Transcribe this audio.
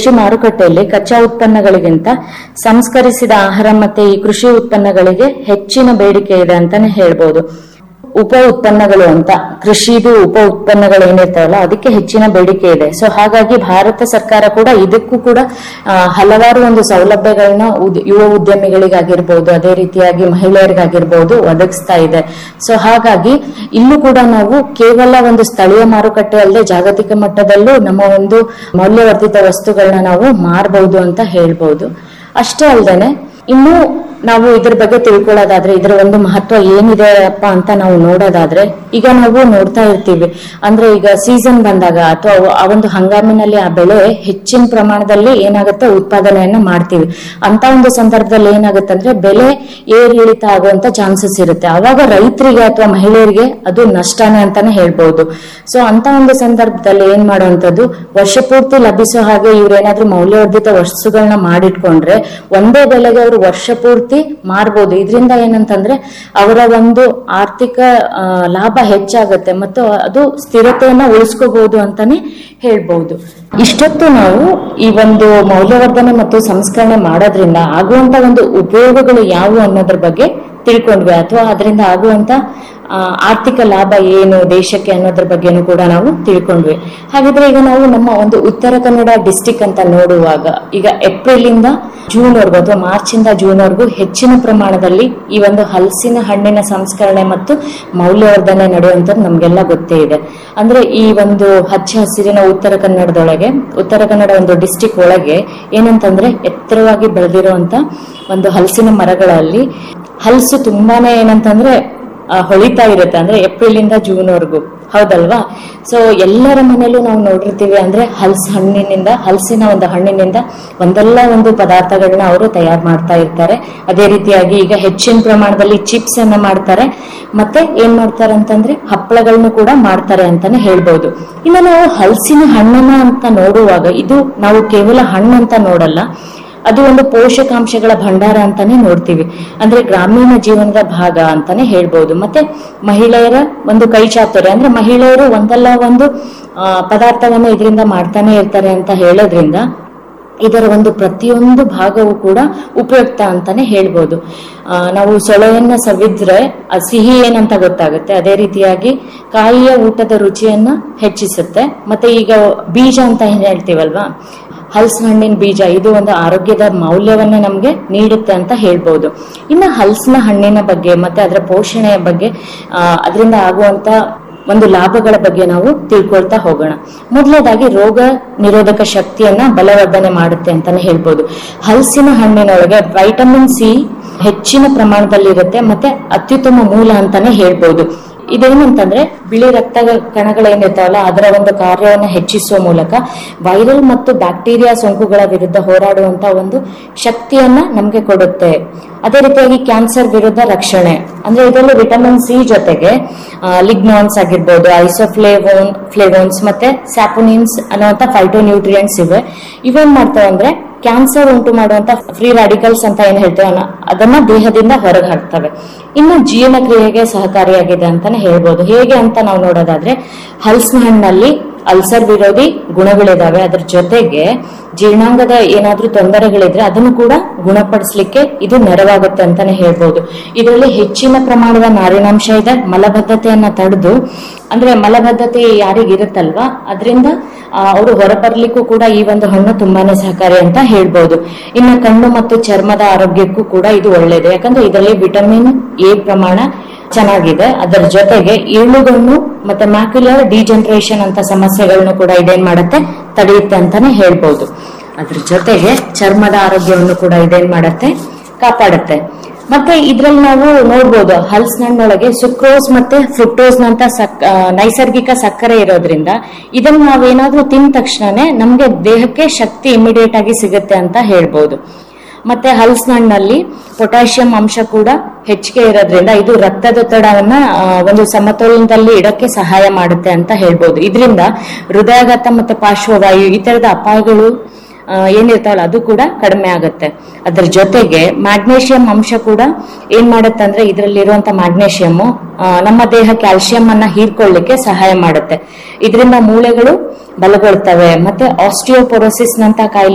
ಕೃಷಿ ಮಾರುಕಟ್ಟೆಯಲ್ಲಿ ಕಚ್ಚಾ ಉತ್ಪನ್ನಗಳಿಗಿಂತ ಸಂಸ್ಕರಿಸಿದ ಆಹಾರ ಮತ್ತೆ ಈ ಕೃಷಿ ಉತ್ಪನ್ನಗಳಿಗೆ ಹೆಚ್ಚಿನ ಬೇಡಿಕೆ ಇದೆ ಅಂತಾನೆ ಹೇಳ್ಬೋದು ಉಪ ಉತ್ಪನ್ನಗಳು ಅಂತ ಕೃಷಿದು ಉಪ ಉತ್ಪನ್ನಗಳು ಏನಿರ್ತಾವಲ್ಲ ಅದಕ್ಕೆ ಹೆಚ್ಚಿನ ಬೇಡಿಕೆ ಇದೆ ಸೊ ಹಾಗಾಗಿ ಭಾರತ ಸರ್ಕಾರ ಕೂಡ ಇದಕ್ಕೂ ಕೂಡ ಆ, ಹಲವಾರು ಒಂದು ಸೌಲಭ್ಯಗಳನ್ನ ಉದ್- ಯುವ ಉದ್ಯಮಿಗಳಿಗಾಗಿರ್ಬೋದು ಅದೇ ರೀತಿಯಾಗಿ ಮಹಿಳೆಯರಿಗಾಗಿರ್ಬೋದು ಒದಗಿಸ್ತಾ ಇದೆ ಸೊ ಹಾಗಾಗಿ ಇಲ್ಲೂ ಕೂಡ ನಾವು ಕೇವಲ ಒಂದು ಸ್ಥಳೀಯ ಮಾರುಕಟ್ಟೆ ಅಲ್ಲದೆ ಜಾಗತಿಕ ಮಟ್ಟದಲ್ಲೂ ನಮ್ಮ ಒಂದು ಮೌಲ್ಯವರ್ಧಿತ ವಸ್ತುಗಳನ್ನ ನಾವು ಮಾರಬಹುದು ಅಂತ ಹೇಳ್ಬೋದು ಅಷ್ಟೇ ಅಲ್ಲದೆ ಇನ್ನು ನಾವು ಇದ್ರ ಬಗ್ಗೆ ತಿಳ್ಕೊಳ್ಳೋದಾದ್ರೆ ಇದರ ಒಂದು ಮಹತ್ವ ಏನಿದೆ ಅಪ್ಪ ಅಂತ ನಾವು ನೋಡೋದಾದ್ರೆ ಈಗ ನಾವು ನೋಡ್ತಾ ಇರ್ತೀವಿ ಅಂದ್ರೆ ಈಗ ಸೀಸನ್ ಬಂದಾಗ ಅಥವಾ ಆ ಒಂದು ಹಂಗಾಮಿನಲ್ಲಿ ಆ ಬೆಳೆ ಹೆಚ್ಚಿನ ಪ್ರಮಾಣದಲ್ಲಿ ಏನಾಗುತ್ತೆ ಉತ್ಪಾದನೆಯನ್ನ ಮಾಡ್ತೀವಿ ಅಂತ ಒಂದು ಸಂದರ್ಭದಲ್ಲಿ ಏನಾಗುತ್ತೆ ಅಂದ್ರೆ ಬೆಲೆ ಏರ್ ಇಳಿತ ಆಗುವಂತ ಚಾನ್ಸಸ್ ಇರುತ್ತೆ ಅವಾಗ ರೈತರಿಗೆ ಅಥವಾ ಮಹಿಳೆಯರಿಗೆ ಅದು ನಷ್ಟನೇ ಅಂತಾನೆ ಹೇಳ್ಬಹುದು ಸೊ ಅಂತ ಒಂದು ಸಂದರ್ಭದಲ್ಲಿ ಏನ್ ಮಾಡುವಂತದ್ದು ವರ್ಷ ಪೂರ್ತಿ ಲಭಿಸೋ ಹಾಗೆ ಇವ್ರೇನಾದ್ರೂ ಮೌಲ್ಯವರ್ಧಿತ ವಸ್ತುಗಳನ್ನ ಮಾಡಿಟ್ಕೊಂಡ್ರೆ ಒಂದೇ ಬೆಲೆಗೆ ಅವರು ವರ್ಷ ಪೂರ್ತಿ ಮಾರ್ಬೋದು ಇದರಿಂದ ಏನಂತಂದ್ರೆ ಅವರ ಒಂದು ಆರ್ಥಿಕ ಆ, ಲಾಭ ಹೆಚ್ಚಾಗುತ್ತೆ ಮತ್ತು ಅದು ಸ್ಥಿರತೆಯನ್ನ ಉಳಿಸ್ಕೋಬಹುದು ಅಂತಾನೆ ಹೇಳ್ಬಹುದು ಇಷ್ಟೊತ್ತು ನಾವು ಈ ಒಂದು ಮೌಲ್ಯವರ್ಧನೆ ಮತ್ತು ಸಂಸ್ಕರಣೆ ಮಾಡೋದ್ರಿಂದ ಆಗುವಂತ ಒಂದು ಉಪಯೋಗಗಳು ಯಾವುವು ಅನ್ನೋದ್ರ ಬಗ್ಗೆ ತಿಳ್ಕೊಂಡ್ವಿ ಅಥವಾ ಅದರಿಂದ ಆಗುವಂತ ಆ, ಆರ್ಥಿಕ ಲಾಭ ಏನು ದೇಶಕ್ಕೆ ಅನ್ನೋದ್ರ ಬಗ್ಗೆನೂ ಕೂಡ ನಾವು ತಿಳ್ಕೊಂಡ್ವಿ ಹಾಗಿದ್ರೆ ಈಗ ನಾವು ನಮ್ಮ ಒಂದು ಉತ್ತರ ಕನ್ನಡ ಡಿಸ್ಟಿಕ್ ಅಂತ ನೋಡುವಾಗ ಈಗ ಏಪ್ರಿಲ್ ಇಂದ ಜೂನ್ ವರ್ಗು ಅಥವಾ ಮಾರ್ಚ್ ಇಂದ ಜೂನ್ ವರ್ಗು ಹೆಚ್ಚಿನ ಪ್ರಮಾಣದಲ್ಲಿ ಈ ಒಂದು ಹಲಸಿನ ಹಣ್ಣಿನ ಸಂಸ್ಕರಣೆ ಮತ್ತು ಮೌಲ್ಯವರ್ಧನೆ ನಡೆಯುವಂಥದ್ದು ನಮ್ಗೆಲ್ಲ ಗೊತ್ತೇ ಇದೆ ಅಂದ್ರೆ ಈ ಒಂದು ಹಚ್ಚ ಹಸಿರಿನ ಉತ್ತರ ಕನ್ನಡದೊಳಗೆ ಉತ್ತರ ಕನ್ನಡ ಒಂದು ಡಿಸ್ಟಿಕ್ ಒಳಗೆ ಏನಂತಂದ್ರೆ ಎತ್ತರವಾಗಿ ಬೆಳೆದಿರುವಂತ ಒಂದು ಹಲಸಿನ ಮರಗಳಲ್ಲಿ ಹಲಸು ತುಂಬಾನೇ ಏನಂತಂದ್ರೆ ಆ, ಹೊಳಿತಾ ಇರುತ್ತೆ ಅಂದ್ರೆ ಏಪ್ರಿಲ್ ಇಂದ ಜೂನ್ ವರೆಗೂ ಹೌದಲ್ವಾ ಸೊ ಎಲ್ಲರ ಮನೆಯಲ್ಲೂ ನಾವು ನೋಡಿರ್ತೀವಿ ಅಂದ್ರೆ ಹಲ್ಸ್ ಹಣ್ಣಿನಿಂದ ಹಲಸಿನ ಒಂದು ಹಣ್ಣಿನಿಂದ ಒಂದಲ್ಲ ಒಂದು ಪದಾರ್ಥಗಳನ್ನ ಅವರು ತಯಾರು ಮಾಡ್ತಾ ಇರ್ತಾರೆ ಅದೇ ರೀತಿಯಾಗಿ ಈಗ ಹೆಚ್ಚಿನ ಪ್ರಮಾಣದಲ್ಲಿ ಚಿಪ್ಸ್ ಅನ್ನ ಮಾಡ್ತಾರೆ ಮತ್ತೆ ಏನ್ ಮಾಡ್ತಾರೆ ಅಂತಂದ್ರೆ ಹಪ್ಪಳಗಳನ್ನು ಕೂಡ ಮಾಡ್ತಾರೆ ಅಂತಾನೆ ಹೇಳ್ಬೋದು ಇನ್ನು ನಾವು ಹಲಸಿನ ಹಣ್ಣನ್ನ ಅಂತ ನೋಡುವಾಗ ಇದು ನಾವು ಕೇವಲ ಹಣ್ಣು ಅಂತ ನೋಡಲ್ಲ ಅದು ಒಂದು ಪೋಷಕಾಂಶಗಳ ಭಂಡಾರ ಅಂತಾನೆ ನೋಡ್ತೀವಿ ಅಂದ್ರೆ ಗ್ರಾಮೀಣ ಜೀವನದ ಭಾಗ ಅಂತಾನೆ ಹೇಳ್ಬೋದು ಮತ್ತೆ ಮಹಿಳೆಯರ ಒಂದು ಕೈ ಚಾತುರ್ಯ ಅಂದ್ರೆ ಮಹಿಳೆಯರು ಒಂದಲ್ಲ ಒಂದು ಆ, ಪದಾರ್ಥವನ್ನ ಇದರಿಂದ ಮಾಡ್ತಾನೆ ಇರ್ತಾರೆ ಅಂತ ಹೇಳೋದ್ರಿಂದ ಇದರ ಒಂದು ಪ್ರತಿಯೊಂದು ಭಾಗವೂ ಕೂಡ ಉಪಯುಕ್ತ ಅಂತಾನೆ ಹೇಳ್ಬೋದು ಆ, ನಾವು ಸೊಳೆಯನ್ನ ಸವಿದ್ರೆ ಆ ಸಿಹಿ ಏನಂತ ಗೊತ್ತಾಗುತ್ತೆ ಅದೇ ರೀತಿಯಾಗಿ ಕಾಯಿಯ ಊಟದ ರುಚಿಯನ್ನ ಹೆಚ್ಚಿಸುತ್ತೆ ಮತ್ತೆ ಈಗ ಬೀಜ ಅಂತ ಏನ್ ಹೇಳ್ತೀವಲ್ವಾ ಹಲಸಿನ ಹಣ್ಣಿನ ಬೀಜ ಇದು ಒಂದು ಆರೋಗ್ಯದ ಮೌಲ್ಯವನ್ನ ನಮಗೆ ನೀಡುತ್ತೆ ಅಂತ ಹೇಳ್ಬೋದು ಇನ್ನು ಹಲಸಿನ ಹಣ್ಣಿನ ಬಗ್ಗೆ ಮತ್ತೆ ಅದರ ಪೋಷಣೆಯ ಬಗ್ಗೆ ಆ, ಅದರಿಂದ ಆಗುವಂತ ಒಂದು ಲಾಭಗಳ ಬಗ್ಗೆ ನಾವು ತಿಳ್ಕೊಳ್ತಾ ಹೋಗೋಣ ಮೊದಲನೇದಾಗಿ ರೋಗ ನಿರೋಧಕ ಶಕ್ತಿಯನ್ನ ಬಲವರ್ಧನೆ ಮಾಡುತ್ತೆ ಅಂತಾನೆ ಹೇಳ್ಬೋದು ಹಲಸಿನ ಹಣ್ಣಿನೊಳಗೆ ವೈಟಮಿನ್ ಸಿ ಹೆಚ್ಚಿನ ಪ್ರಮಾಣದಲ್ಲಿ ಇರುತ್ತೆ ಮತ್ತೆ ಅತ್ಯುತ್ತಮ ಮೂಲ ಅಂತಾನೆ ಹೇಳ್ಬೋದು ಇದೇನಂತಂದ್ರೆ ಬಿಳಿ ರಕ್ತ ಕಣಗಳೇನಿರ್ತಾವಲ್ಲ ಅದರ ಒಂದು ಕಾರ್ಯವನ್ನು ಹೆಚ್ಚಿಸುವ ಮೂಲಕ ವೈರಲ್ ಮತ್ತು ಬ್ಯಾಕ್ಟೀರಿಯಾ ಸೋಂಕುಗಳ ವಿರುದ್ಧ ಹೋರಾಡುವಂತ ಒಂದು ಶಕ್ತಿಯನ್ನ ನಮ್ಗೆ ಕೊಡುತ್ತೆ ಅದೇ ರೀತಿಯಾಗಿ ಕ್ಯಾನ್ಸರ್ ವಿರುದ್ಧ ರಕ್ಷಣೆ ಅಂದ್ರೆ ಇದರಲ್ಲಿ ವಿಟಮಿನ್ ಸಿ ಜೊತೆಗೆ ಲಿಗ್ನಾನ್ಸ್ ಆಗಿರ್ಬೋದು ಐಸೋಫ್ಲೇವೋನ್ ಫ್ಲೇವೋನ್ಸ್ ಮತ್ತೆ ಸ್ಯಾಪುನಿನ್ಸ್ ಅನ್ನುವಂತ ಫೈಟೋನ್ಯೂಟ್ರಿಯೆಂಟ್ಸ್ ಇವೆ ಇವೇನ್ ಮಾಡ್ತಾವೆ ಅಂದ್ರೆ ಕ್ಯಾನ್ಸರ್ ಉಂಟು ಮಾಡುವಂತ ಫ್ರೀ ರಾಡಿಕಲ್ಸ್ ಅಂತ ಏನ್ ಹೇಳ್ತೇವೆ ಅನ್ನ- ಅದನ್ನ ದೇಹದಿಂದ ಹೊರಗೆ ಹಾಕ್ತವೆ ಇನ್ನು ಜೀರ್ಣಕ್ರಿಯೆಗೆ ಸಹಕಾರಿಯಾಗಿದೆ ಅಂತಾನೆ ಹೇಳ್ಬೋದು ಹೇಗೆ ಅಂತ ನಾವು ನೋಡೋದಾದ್ರೆ ಹಲಸಿನ ಹಣ್ಣಲ್ಲಿ ಅಲ್ಸರ್ ವಿರೋಧಿ ಗುಣಗಳಿದಾವೆ ಅದ್ರ ಜೊತೆಗೆ ಜೀರ್ಣಾಂಗದ ಏನಾದ್ರೂ ತೊಂದರೆಗಳಿದ್ರೆ ಅದನ್ನು ಕೂಡ ಗುಣಪಡಿಸ್ಲಿಕ್ಕೆ ಇದು ನೆರವಾಗುತ್ತೆ ಅಂತಾನೆ ಹೇಳ್ಬೋದು ಇದರಲ್ಲಿ ಹೆಚ್ಚಿನ ಪ್ರಮಾಣದ ನಾರಿನಾಂಶ ಇದೆ ಮಲಬದ್ಧತೆಯನ್ನ ತಡೆದು ಅಂದ್ರೆ ಮಲಬದ್ಧತೆ ಯಾರಿಗಿರುತ್ತಲ್ವಾ ಅದರಿಂದ ಅವರು ಹೊರಬರ್ಲಿಕ್ಕೂ ಕೂಡ ಈ ಒಂದು ಹಣ್ಣು ತುಂಬಾನೇ ಸಹಕಾರಿ ಅಂತ ಹೇಳ್ಬೋದು ಇನ್ನು ಕಣ್ಣು ಮತ್ತು ಚರ್ಮದ ಆರೋಗ್ಯಕ್ಕೂ ಕೂಡ ಇದು ಒಳ್ಳೆಯದು ಯಾಕಂದ್ರೆ ಇದರಲ್ಲಿ ವಿಟಮಿನ್ ಎ ಪ್ರಮಾಣ ಚೆನ್ನಾಗಿದೆ ಅದರ ಜೊತೆಗೆ ಏಳುಗಣ್ಣು ಮತ್ತೆ ಮ್ಯಾಕ್ಯುಲರ್ ಡಿಜನರೇಷನ್ ಅಂತ ಸಮಸ್ಯೆಗಳನ್ನು ಕೂಡ ಇದೇನ್ ಮಾಡುತ್ತೆ ತಡೆಯುತ್ತೆ ಅಂತಾನೆ ಹೇಳ್ಬೋದು ಅದ್ರ ಜೊತೆಗೆ ಚರ್ಮದ ಆರೋಗ್ಯವನ್ನು ಕೂಡ ಇದೇನ್ ಮಾಡುತ್ತೆ ಕಾಪಾಡುತ್ತೆ ಮತ್ತೆ ಇದ್ರಲ್ಲಿ ನಾವು ನೋಡ್ಬೋದು ಹಲಸಿನಣ್ಣೊಳಗೆ ಸುಕ್ರೋಸ್ ಮತ್ತೆ ಫ್ರುಕ್ಟೋಸ್ ನಂತ ಸಕ್ ಆ, ನೈಸರ್ಗಿಕ ಸಕ್ಕರೆ ಇರೋದ್ರಿಂದ ಇದನ್ನ ನಾವೇನಾದ್ರೂ ತಿಂದ ತಕ್ಷಣನೇ ನಮ್ಗೆ ದೇಹಕ್ಕೆ ಶಕ್ತಿ ಇಮಿಡಿಯೇಟ್ ಆಗಿ ಸಿಗುತ್ತೆ ಅಂತ ಹೇಳ್ಬೋದು ಮತ್ತೆ ಹಲಸಿನ ಹಣ್ಣಲ್ಲಿ ಪೊಟ್ಯಾಷಿಯಂ ಅಂಶ ಕೂಡ ಹೆಚ್ಚಿಗೆ ಇರೋದ್ರಿಂದ ಇದು ರಕ್ತದೊತ್ತಡವನ್ನ ಆ, ಒಂದು ಸಮತೋಲನದಲ್ಲಿ ಇಡಕ್ಕೆ ಸಹಾಯ ಮಾಡುತ್ತೆ ಅಂತ ಹೇಳ್ಬೋದು ಇದರಿಂದ ಹೃದಯಾಘಾತ ಮತ್ತೆ ಪಾರ್ಶ್ವವಾಯು ಈ ತರದ ಅಪಾಯಗಳು ಆ, ಏನಿರ್ತಾವಲ್ಲ ಅದು ಕೂಡ ಕಡಿಮೆ ಆಗುತ್ತೆ ಅದ್ರ ಜೊತೆಗೆ ಮ್ಯಾಗ್ನೇಷಿಯಂ ಅಂಶ ಕೂಡ ಏನ್ ಮಾಡುತ್ತೆ ಅಂದ್ರೆ ಇದರಲ್ಲಿರುವಂತ ಮ್ಯಾಗ್ನೇಷಿಯಂ ನಮ್ಮ ದೇಹ ಕ್ಯಾಲ್ಸಿಯಂ ಅನ್ನ ಹೀರ್ಕೊಳ್ಳಿಕ್ಕೆ ಸಹಾಯ ಮಾಡುತ್ತೆ ಇದರಿಂದ ಮೂಳೆಗಳು ಬಲಗೊಳ್ತವೆ ಮತ್ತೆ ಆಸ್ಟಿಯೋಪೊರೋಸಿಸ್ ನಂತ ಕಾಯಿಲೆ